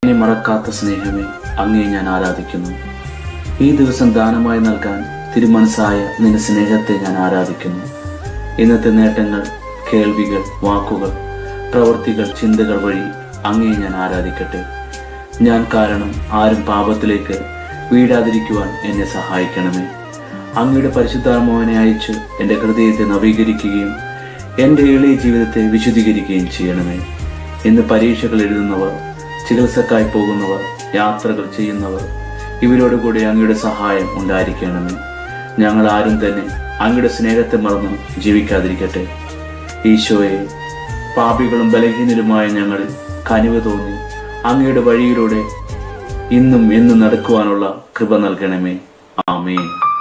ഇനി മറക്കാത്ത സ്നേഹമേ അങ്ങേ ഞാൻ ആരാധിക്കുന്നു ഈ ദിവസം ദാനമായി നൽകാൻ തിരുമനസായ നിന്റെ സ്നേഹത്തെ ഞാൻ ആരാധിക്കുന്നു ഇന്നത്തെ നേട്ടങ്ങൾ കേൾവികൾ വാക്കുകൾ പ്രവൃത്തികൾ ചിന്തകൾ വഴി അങ്ങേ ഞാൻ ആരാധിക്കട്ടെ ഞാൻ കാരണം ആരും പാപത്തിലേക്ക് വീഴാതിരിക്കുവാൻ എന്നെ സഹായിക്കണമേ അങ്ങയുടെ പരിശുദ്ധാത്മാവിനെ അയച്ച് എൻ്റെ ഹൃദയത്തെ നവീകരിക്കുകയും എൻ്റെ എളിയ ജീവിതത്തെ വിശുദ്ധീകരിക്കുകയും ചെയ്യണമേ ഇന്ന് പരീക്ഷകൾ എഴുതുന്നവർ ചികിത്സക്കായി പോകുന്നവർ യാത്രകൾ ചെയ്യുന്നവർ ഇവരോട് കൂടി അങ്ങയുടെ സഹായം ഉണ്ടായിരിക്കണമേ ഞങ്ങൾ ആരും തന്നെ അങ്ങയുടെ സ്നേഹത്തെ മറന്ന് ജീവിക്കാതിരിക്കട്ടെ ഈശോയെ പാപികളും ബലഹീനരുമായ ഞങ്ങൾ കനിവ് തോന്നി അങ്ങയുടെ വഴിയിലൂടെ ഇന്നും എന്നും നടക്കുവാനുള്ള കൃപ നൽകണമേ ആമേ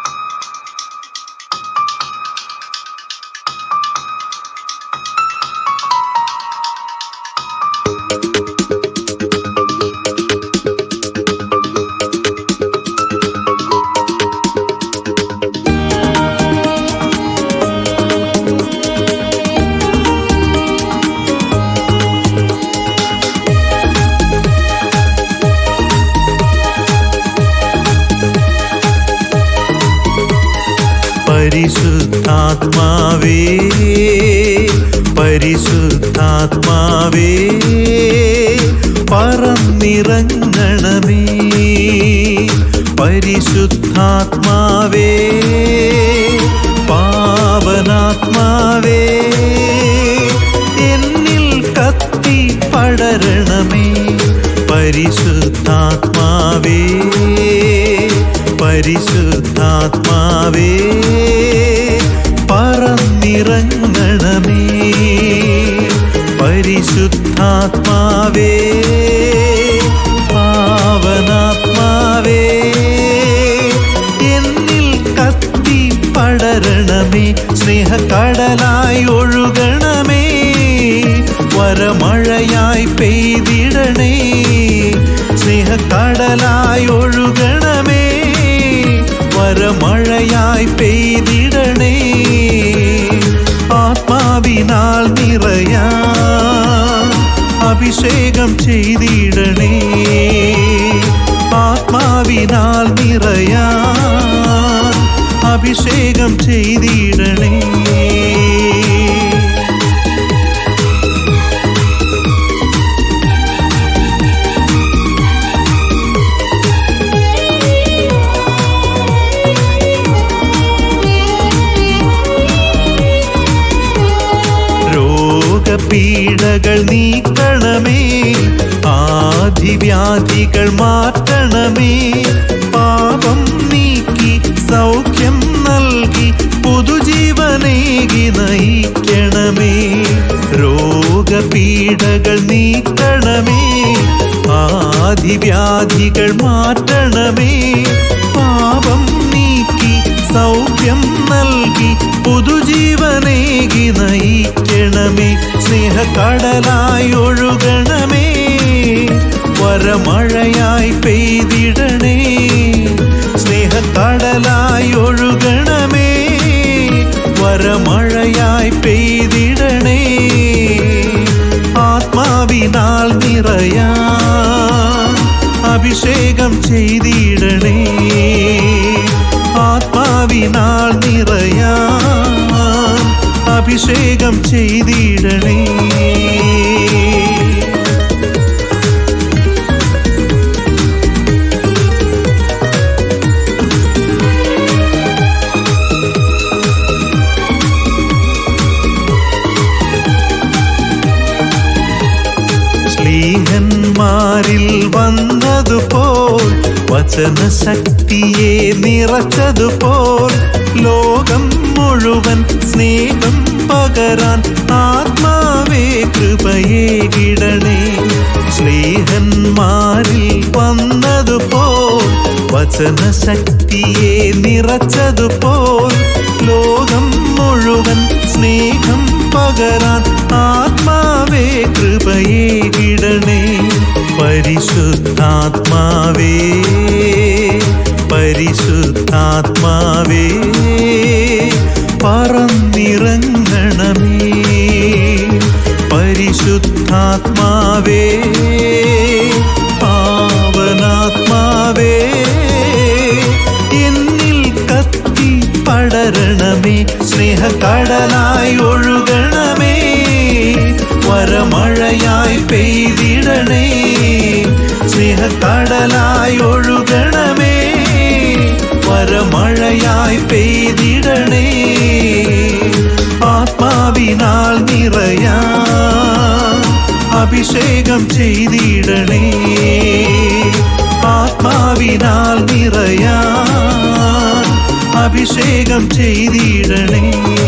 പരിശുദ്ധാത്മാവേ പരിശുദ്ധാത്മാവേ പറന്നിറങ്ങണമേ പരിശുദ്ധാത്മാവേ പാവനാത്മാവേ എന്നിൽ കത്തി പടരണമേ പരിശുദ്ധാത്മാവേ പരിശുദ്ധാത്മാവേ പറന്നിറങ്ങണമേ പരിശുദ്ധാത്മാവേ പാവനാത്മാവേ എന്നിൽ കത്തി പടരണമേ സ്നേഹക്കടലായി ഒഴുകണമേ വരമഴയായി പെയ്തിടണേ സ്നേഹക്കടലായി ഒഴുകണമേ വരമഴയായി പെയ്തിടണേ ആത്മാവിനാൽ നിറയാ അഭിഷേകം ചെയ്തിടണേ ആത്മാവിനാൽ നിറയാ അഭിഷേകം ചെയ്തിടണേ രോഗപീഠകൾ നീക്കണമേ ആദിവ്യാധികൾ മാറ്റണമേ പാപം നീക്കി സൗഖ്യം നൽകി പുതുജീവനേകി നയിക്കണമേ രോഗപീഠകൾ നീക്കണമേ ആദിവ്യാധികൾ മാറ്റണമേ പാപം നീക്കി സൗഖ്യം നൽകി പുതുജീവനേകി നയിക്കണമേ സ്നേഹക്കടലായി ഒഴുകണമേ വരമഴയായി പെയ്തിടണേ സ്നേഹക്കടലായി ഒഴുകണമേ വരമഴയായി പെയ്തിടണേ ആത്മാവിനാൽ നിറയാ അഭിഷേകം ചെയ്തിടണേ ആത്മാവിനാൽ നിറയാ അഭിഷേകം ചെയ്തിടണേ സ്ലീഹന്മാരിൽ വന്നതുപോൽ വചനശക്തിയെ നിറച്ചതുപോൽ ലോകം മുഴുവൻ സ്നേഹം പകരാൻ ആത്മാവേ കൃപയെ കിടണേ സ്നേഹന്മാരിൽ വന്നതുപോൽ വചനശക്തിയെ നിറച്ചതുപോൽ ലോകം മുഴുവൻ സ്നേഹം പകരാൻ ആത്മാവേ കൃപയെ കിടണേ പരിശുദ്ധാത്മാവേ പരിശുദ്ധാത്മാവേ പറന്നിറങ്ങണമേ പരിശുദ്ധാത്മാവേ പാ ആത്മാവേ എന്നിൽ കത്തി പടരണമേ സ്നേഹക്കടലായി ഒഴുകണമേ വരമഴയായി പെയ്തിടണേ സ്നേഹക്കടലായി ഒഴുകണമേ വരമഴയായി പെയ്തിടണേ ആത്മാവിനാൽ നിറയാ അഭിഷേകം ചെയ്തിടണേ ആത്മാവിനാൽ നിറയാ അഭിഷേകം ചെയ്തിടണേ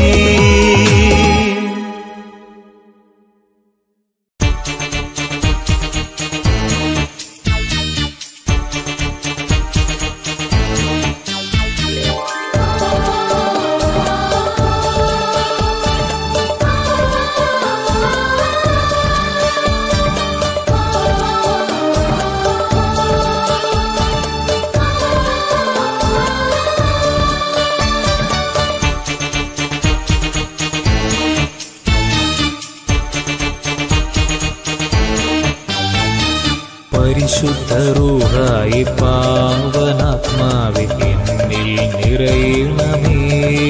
പരിശുദ്ധ റൂഹായി പാവനാത്മാവെ എന്നിൽ നിറയണമേ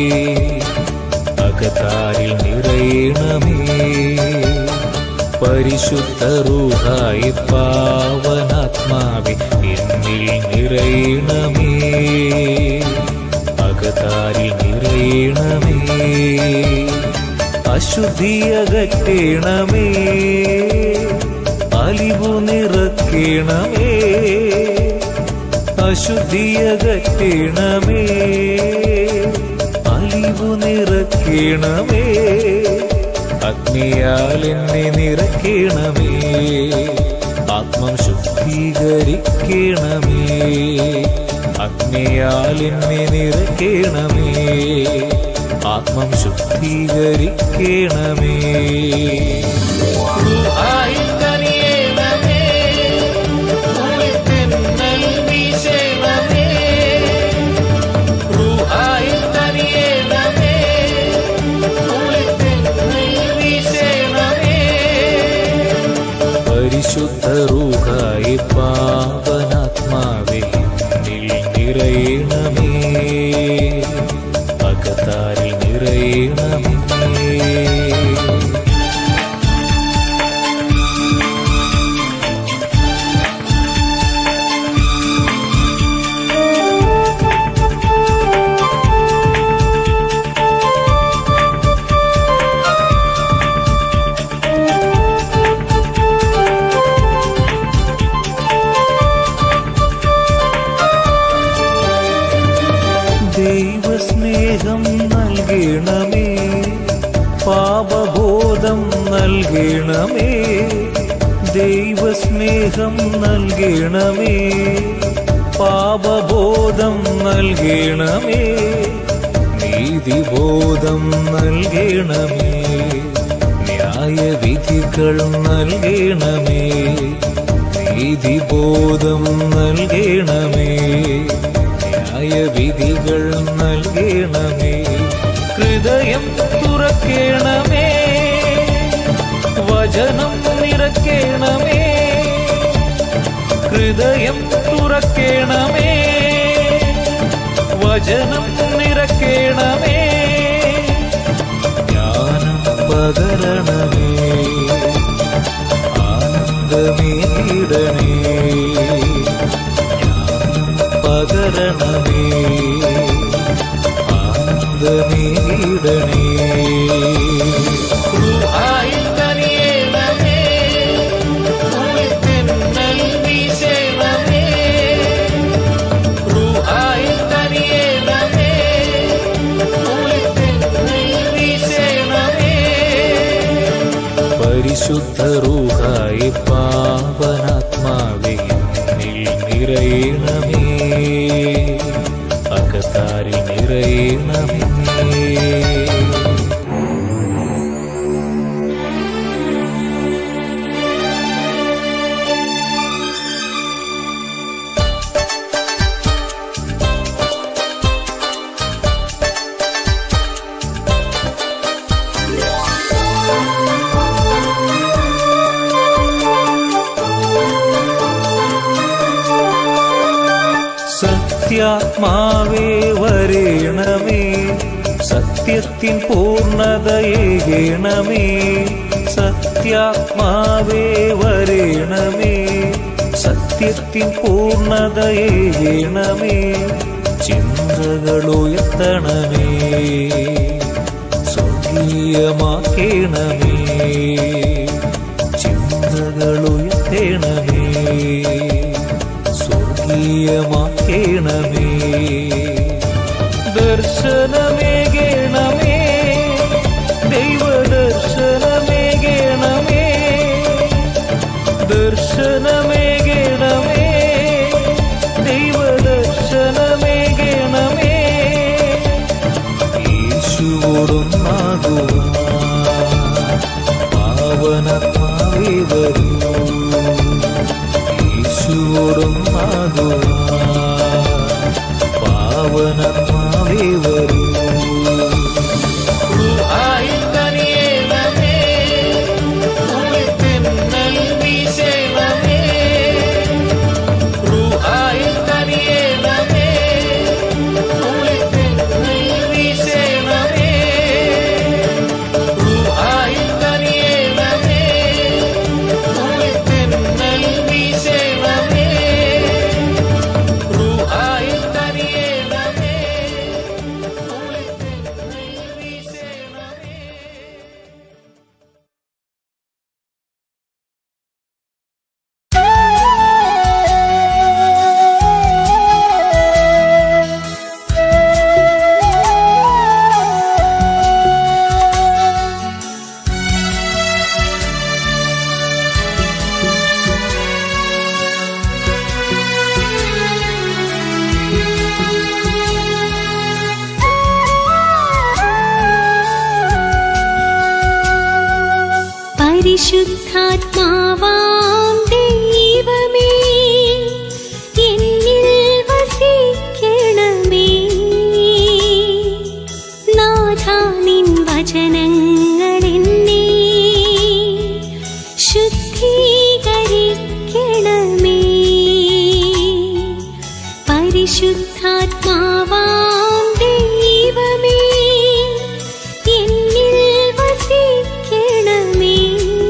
അകതാരിൽ നിറയണമേ പരിശുദ്ധ റൂഹായി പാവനാത്മാവെ എന്നിൽ നിറയണമേ അകതാരിൽ നിറയണമേ അശുദ്ധിയകറ്റണമേ അലിവു നിറക്കണമേ അശുദ്ധിയകറ്റണമേ അലിവു നിറക്കണമേ അഗ്നിയാൽ എന്നെ നിറക്കണമേ ആത്മം ശുദ്ധീകരിക്കണമേ അഗ്നിയാൽ എന്നെ നിറക്കണമേ ആത്മം ശുദ്ധീകരിക്കണമേ റുഹായി കനിയണമേ, കുളിർത്തെന്നൽ വീശണമേ. റുഹായി കനിയണമേ, കുളിർത്തെന്നൽ വീശണമേ. പരിശുദ്ധ റൂഹായി പാവനാത്മാവേ എന്നിൽ നിറയണമേ അകത്താരിൽ നിറയണമേ ദൈവസ്നേഹം നൽകണമേ പാപബോധം നൽകണമേ ദൈവസ്നേഹം നൽകണമേ പാപബോധം നൽകണമേ നീതിബോധം നൽകണമേ ന്യായവിധികൾ നൽകണമേ നീതിബോധം നൽകണമേ ന്യായവിധികൾ നൽകണമേ ഹൃദയം തുറക്കണമേ വചനം നിറക്കണമേ ഹൃദയം തുറക്കണമേ വചനം നിറക്കണമേ ജ്ഞാനം പകരണമേ ആനന്ദമേടണേ ജ്ഞാനം പകരണമേ ആനന്ദമേടണേ റുഹായി കനിയണമേ, കുളിർത്തെന്നൽ വീശണമേ. റുഹായി കനിയണമേ, കുളിർത്തെന്നൽ വീശണമേ. പരിശുദ്ധ റൂഹായി പാവനാത്മാവേ എന്നിൽ നിറയണമേ അകത്താരിൽ നിറയണമേ സത്യാത്മാവേ വരേണമേ സത്യത്തിൻ പൂർണ്ണതയേകണമേ സത്യാത്മാവേ വരേണമേ സത്യത്തിൻ പൂർണ്ണതയേകണമേ ചിന്തകളുയർത്തണമേ സ്വർഗീയമാക്കേണമേ ചിന്തകളുയർത്തേണമേ സ്വർഗീയമാക്കേണമേ ദർശനമേകേണമേ ദൈവദർശനമേകേണമേ ദർശനമേകേണമേ ദൈവദർശനമേകേണമേ യേശുവോടൊന്നാകുവാൻ പാവനത്താവേ വരൂ യേശുവോടൊന്നാകുവാൻ പാവനത്താവേ വരൂ പരിശുദ്ധാത്മാവാം ദൈവമേ എന്നിൽ വസിക്കണമേ നാഥാ നിൻ വചനങ്ങളെന്നെ ശുദ്ധീകരിക്കണമേ പരിശുദ്ധാത്മാവാം ദൈവമേ എന്നിൽ വസിക്കണമേ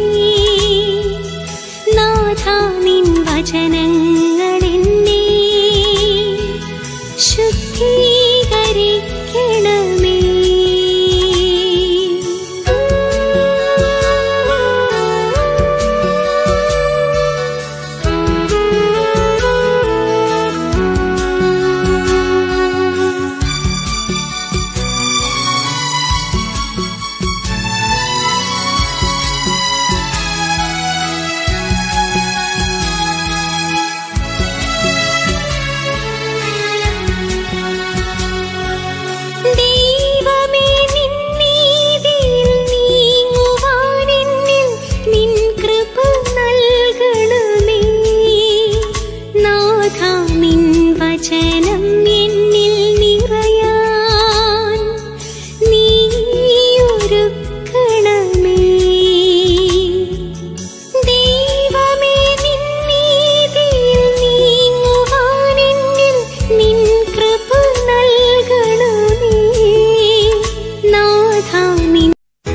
നാഥാ നിൻ വചനങ്ങളെന്നെ ശുദ്ധീകരിക്കണമേ ദൈവമേ നിൻ നീതിയിൽ നീങ്ങുവാനെന്നിൽ നിൻ കൃപ നൽകണമേ നാഥാ നിൻ വചനം എന്നിൽ നിറയാൻ നീയൊരുക്കണമേ ദൈവമേ നിൻ നീതിയിൽ നീങ്ങുവാനെന്നിൽ നിൻ കൃപ നൽകണമേ നാഥാ നിൻ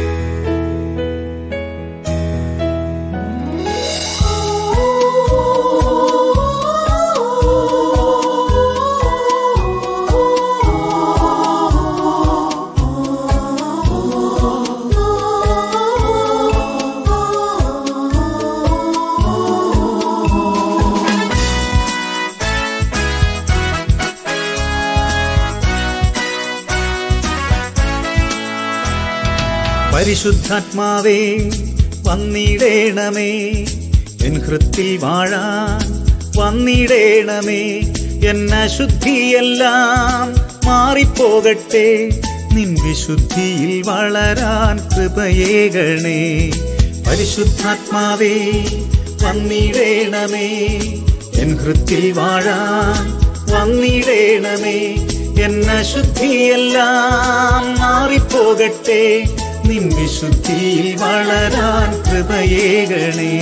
പരിശുദ്ധാത്മാവേ വന്നിടേണമേ എൻ ഹൃത്തിൽ വാഴാൻ വന്നിടേണമേ എന്ന ശുദ്ധിയെല്ലാം മാറിപ്പോകട്ടെ നിൻ വിശുദ്ധിയിൽ വളരാൻ കൃപയേകണേ പരിശുദ്ധാത്മാവേ വന്നിടേണമേ എൻ ഹൃത്തിൽ വാഴാൻ വന്നിടേണമേ എന്ന ശുദ്ധിയെല്ലാം മാറിപ്പോകട്ടെ നിൻ വിശുദ്ധിയിൽ വളരാൻ കൃപയേകണേ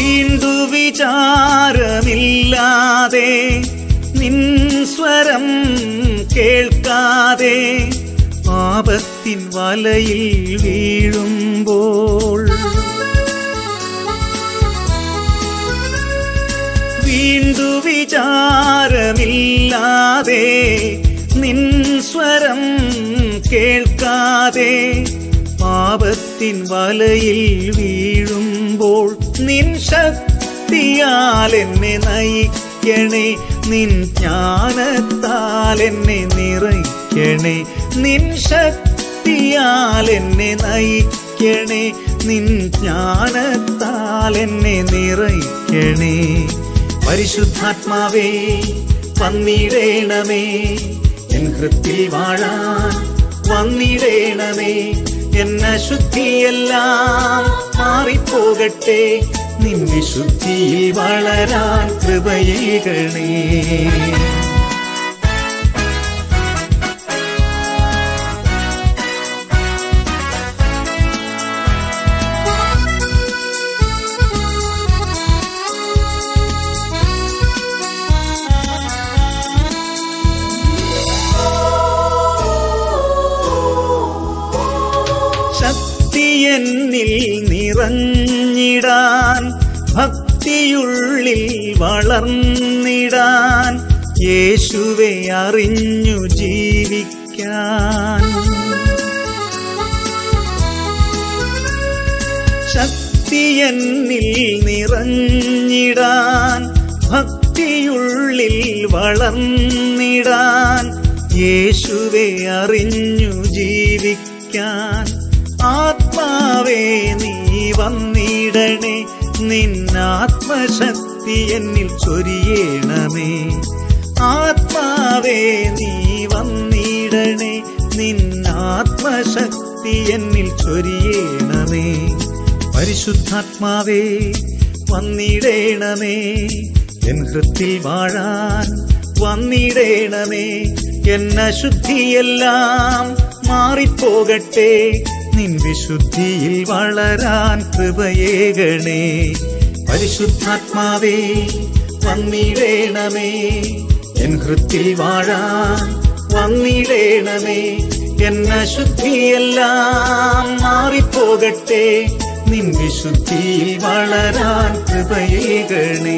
വീണ്ടു വിചാരമില്ലാതെ നിൻ സ്വരം കേൾക്കാതെ പാപത്തിൻ വലയിൽ വീഴുമ്പോൾ വീണ്ടു വിചാരമില്ലാതെ നിൻ സ്വരം കേൾക്കാതെ പാപത്തിൻ വലയിൽ വീഴുമ്പോൾ നിൻ ശക്തിയാൽ എന്നെ നയിക്കണേ നിൻ ജ്ഞാനത്താൽ എന്നെ നിറയ്ക്കണേ നിൻ ശക്തിയാൽ എന്നെ നയിക്കണേ നിൻ ജ്ഞാനത്താൽ എന്നെ നിറയ്ക്കണേ പരിശുദ്ധാത്മാവേ വന്നിടേണമേ എൻ ഹൃത്തിൽ വാഴാൻ വന്നിടേണമേ എന്ന ശുദ്ധിയെല്ലാം മാറിപ്പോകട്ടെ നിൻ വിശുദ്ധിയിൽ വളരാൻ കൃപയേകണേ ശക്തി എന്നിൽ നിറഞ്ഞിടാൻ ഭക്തിയുള്ളിൽ വളർന്നിടാൻ യേശുവെ അറിഞ്ഞു ജീവിക്കാൻ ശക്തി എന്നിൽ നിറഞ്ഞിടാൻ ഭക്തിയുള്ളിൽ വളർന്നിടാൻ യേശുവെ അറിഞ്ഞു ജീവിക്കാൻ ആത്മാവേ നീ വന്നിടണേ നിന്നാത്മശക്തി എന്നിൽ ചൊരിയണമേ ആത്മാവേ നീ വന്നിടണേ നിന്നാത്മശക്തി എന്നിൽ ചൊരിയണമേ പരിശുദ്ധാത്മാവേ വന്നിടേണമേ എൻ ഹൃത്തിൽ വാഴാൻ വന്നിടേണമേ എന്ന ശുദ്ധിയെല്ലാം മാറിപ്പോകട്ടെ നിൻ വിശുദ്ധിയിൽ വളരാൻ കൃപയേകണേ പരിശുദ്ധാത്മാവേ വന്നിടേണമേ എൻ ഹൃത്തിൽ വാഴാൻ വന്നിടേണമേ എന്ന ശുദ്ധിയെല്ലാം മാറിപ്പോകട്ടെ നിൻ വിശുദ്ധിയിൽ വളരാൻ കൃപയേകണേ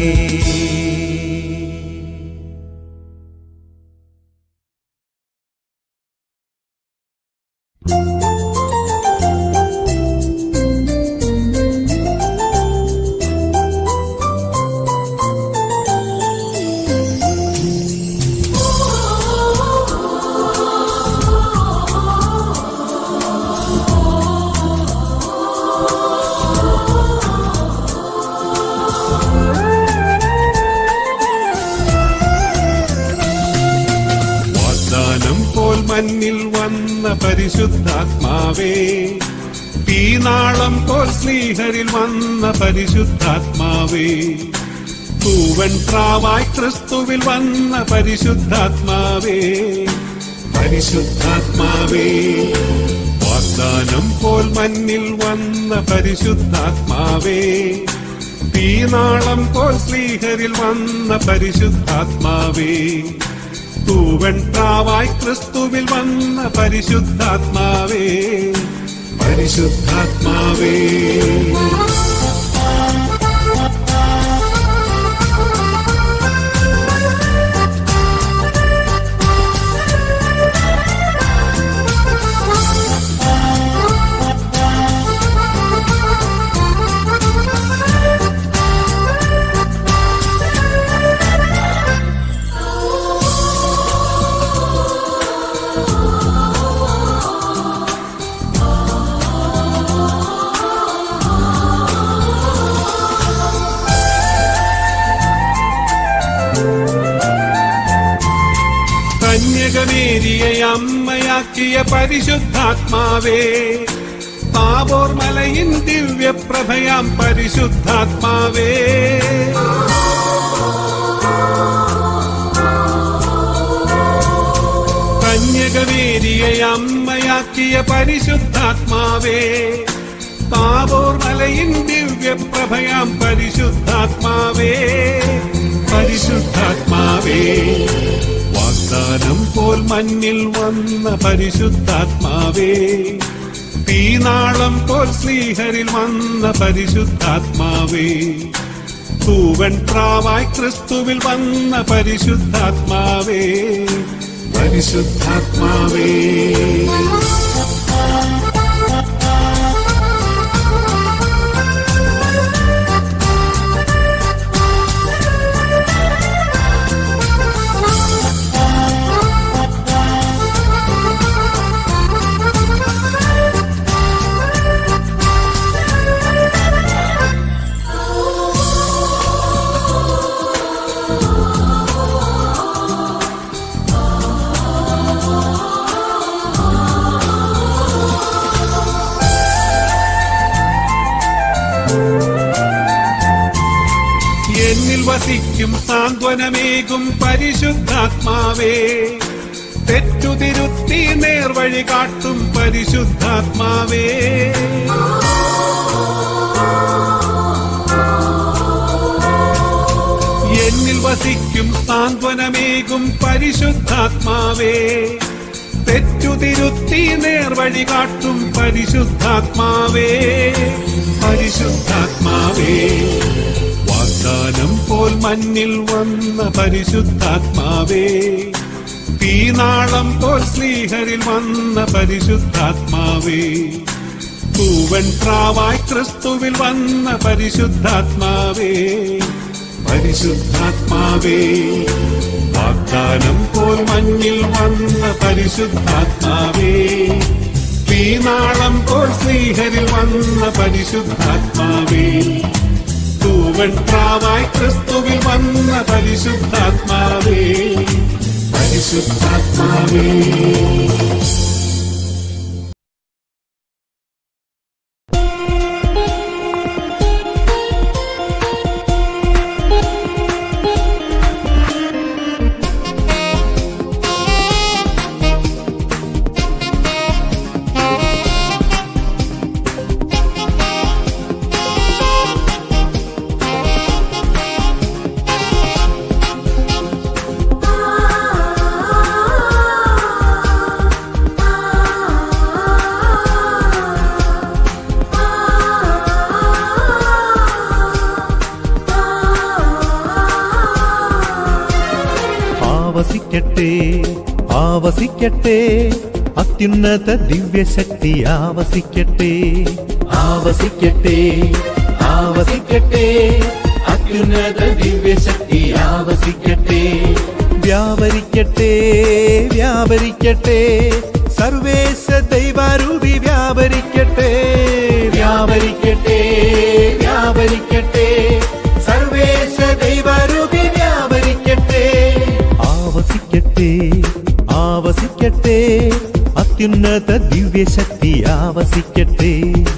വാഗ്ദാനം പോൽ മഞ്ഞിൽ വന്ന പരിശുദ്ധാത്മാവേ തീനാളം പോൽ സ്നേഹരിൽ വന്ന പരിശുദ്ധാത്മാവേ തൂവൻ പ്രാവായി ക്രിസ്തുവിൽ വന്ന പരിശുദ്ധാത്മാവേ പരിശുദ്ധാത്മാവേ വാഗ്ദാനം പോൽ മഞ്ഞിൽ വന്ന പരിശുദ്ധാത്മാവേ തീനാളം പോൽ സ്ലീഹരിൽ വന്ന പരിശുദ്ധാത്മാവേ തൂവൻ പ്രാവായി ക്രിസ്തുവിൽ വന്ന പരിശുദ്ധാത്മാവേ പരിശുദ്ധാത്മാവേ കന്യകമേരിയെ അമ്മയാക്കിയ പരിശുദ്ധാത്മാവേ താബോർ മലയിൻ ദിവ്യപ്രഭയാം പരിശുദ്ധാത്മാവേ കന്യകവേരിയെ അമ്മയാക്കിയ പരിശുദ്ധാത്മാവേ താവോർ മലയിൻ ദിവ്യപ്രഭയാം പരിശുദ്ധാത്മാവേ പരിശുദ്ധാത്മാവേ വാഗ്ദാനം പോൽ മഞ്ഞിൽ വന്ന പരിശുദ്ധാത്മാവേ തീനാളം പോൽ ശ്രീഹരിൽ വന്ന പരിശുദ്ധാത്മാവേ തൂവൻ പ്രാവായി ക്രിസ്തുവിൽ വന്ന പരിശുദ്ധാത്മാവേ പരിശുദ്ധാത്മാവേ എന്നിൽ വസിക്കും സാന്ത്വനമേകും പരിശുദ്ധാത്മാവേ തെറ്റുതിരുത്തി നേർവഴി കാട്ടും പരിശുദ്ധാത്മാവേ എന്നിൽ വസിക്കും സാന്ത്വനമേകും പരിശുദ്ധാത്മാവേ തെറ്റുതിരുത്തി നേർവഴി കാട്ടും പരിശുദ്ധാത്മാവേ പരിശുദ്ധാത്മാവേ വാഗ്ദാനം പോൽ മഞ്ഞിൽ വന്ന പരിശുദ്ധാത്മാവേ തീനാളം പോൽ ശ്രീഹരിൽ വന്ന പരിശുദ്ധാത്മാവേ തൂവൻ പ്രാവായി ക്രിസ്തുവിൽ വന്ന പരിശുദ്ധാത്മാവേ പരിശുദ്ധാത്മാവേ വാഗ്ദാനം പോൽ മഞ്ഞിൽ വന്ന പരിശുദ്ധാത്മാവേ തീനാളം പോൽ ശ്രീഹരിൽ വന്ന പരിശുദ്ധാത്മാവേ തൂവൻ പ്രാവായി ക്രിസ്തുവിൽ വന്ന പരിശുദ്ധാത്മാവേ പരിശുദ്ധാത്മാവേ ആവസിക്കട്ടെ ആവസിക്കട്ടെ അത്യുന്നത ദിവ്യശക്തി ആവസിക്കട്ടെ ആവസിക്കട്ടെ ആവസിക്കട്ടെ അത്യുന്നത ദിവ്യശക്തി ആവസിക്കട്ടെ വ്യാപരിക്കട്ടെ വ്യാപരിക്കട്ടെ സർവേശ ദൈവാരൂപി വ്യാപരിക്കട്ടെ വ്യാപരിക്കട്ടെ വ്യാപരിക്കട്ടെ സർവേശ ദൈവാരൂപി വ്യാപരിക്കട്ടെ ആവസിക്കട്ടെ ആവസിക്കട്ടെ അത്യുന്നത ദിവ്യശക്തി ആവസിക്കട്ടെ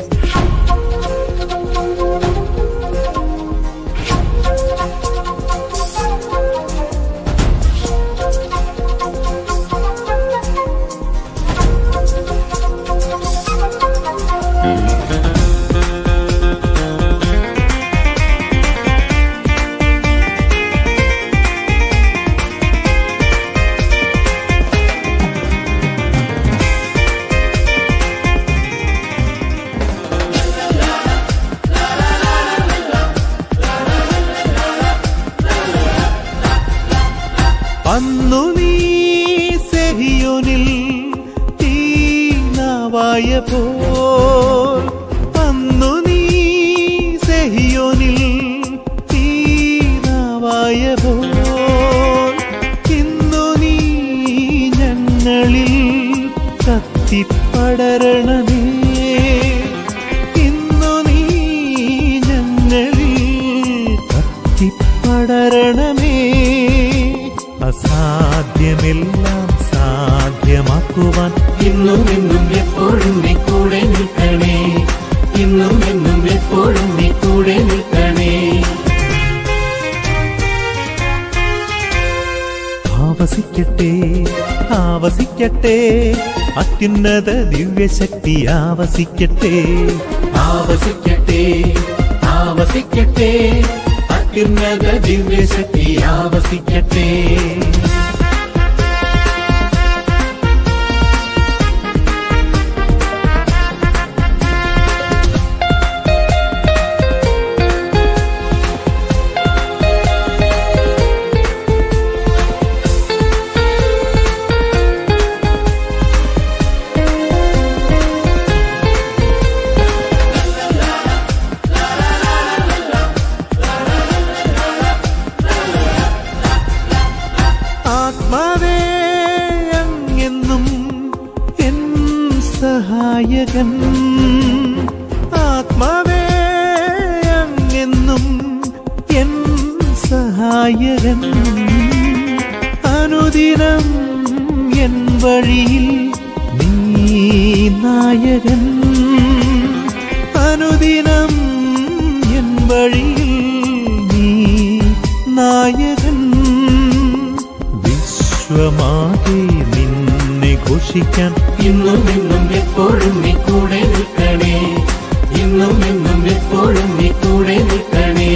അന്നു നീ സെഹിയോനിൽ തീനാവായ പോൽ അന്നു നീ സെഹിയോനിൽ തീനാവായ പോൽ ഇന്നു നീ ഞങ്ങളിൽ കത്തിപ്പടരണമേ ഇന്നു നീ ഞങ്ങളിൽ കത്തിപ്പടരണമേ അസാധ്യമെല്ലാം സാധ്യമാക്കുവാൻ ഇന്നും എന്നും എപ്പോഴും നീ കൂടെ നിൽക്കണേ ഇന്നും എന്നും എപ്പോഴും നീ കൂടെ നിൽക്കണേ ആവസിക്കട്ടെ ആവസിക്കട്ടെ അത്യുന്നത ദിവ്യശക്തി ആവസിക്കട്ടെ ആവസിക്കട്ടെ ആവസിക്കട്ടെ അത്യുന്നത ദിവ്യശക്തി ആവസിക്കട്ടെ ആത്മാവേ അങ്ങെന്നും എൻ സഹായകൻ ആത്മാവേ അങ്ങെന്നും എൻ സഹായകൻ അനുദിനം എൻ വഴിയിൽ നീ നായകൻ അനുദിനം എൻ വഴിയിൽ നീ നായകൻ വിശ്വമാകെ നിന്നെ ഘോഷിക്കാൻ ഇന്നും എന്നും എപ്പോഴും നീ കൂടെ നിൽക്കണേ ഇന്നും എന്നും എപ്പോഴും നീ കൂടെ നിൽക്കണേ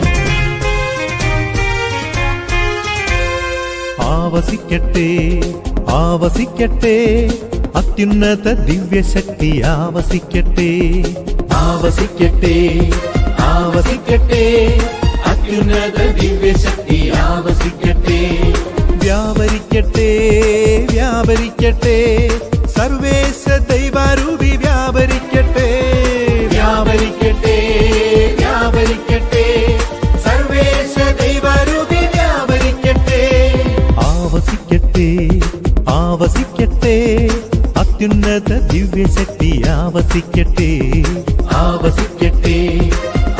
ആവസിക്കട്ടെ ആവസിക്കട്ടെ അത്യുന്നത ദിവ്യശക്തി ആവസിക്കട്ടെ ആവസിക്കട്ടെ ആവസിക്കട്ടെ അത്യുന്നത ദിവ്യശക്തി ആവസിക്കട്ടെ വ്യാപരിക്കട്ടെ വ്യാപരിക്കട്ടെ സർവേശ ദൈവാരൂപി വ്യാപരിക്കട്ടെ വ്യാപരിക്കട്ടെ വ്യാപരിക്കട്ടെ സർവേശ ദൈവരൂപി വ്യാപരിക്കട്ടെ ആവസിക്കട്ടെ ആവസിക്കട്ടെ അത്യുന്നത ദിവ്യശക്തി ആവസിക്കട്ടെ ആവസിക്കട്ടെ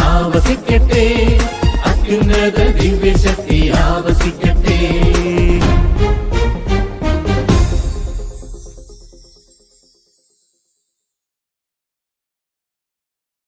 ആവസിക്കട്ടെ അത്യുന്നത ദിവ്യശക്തി ആവസിക്കട്ടെ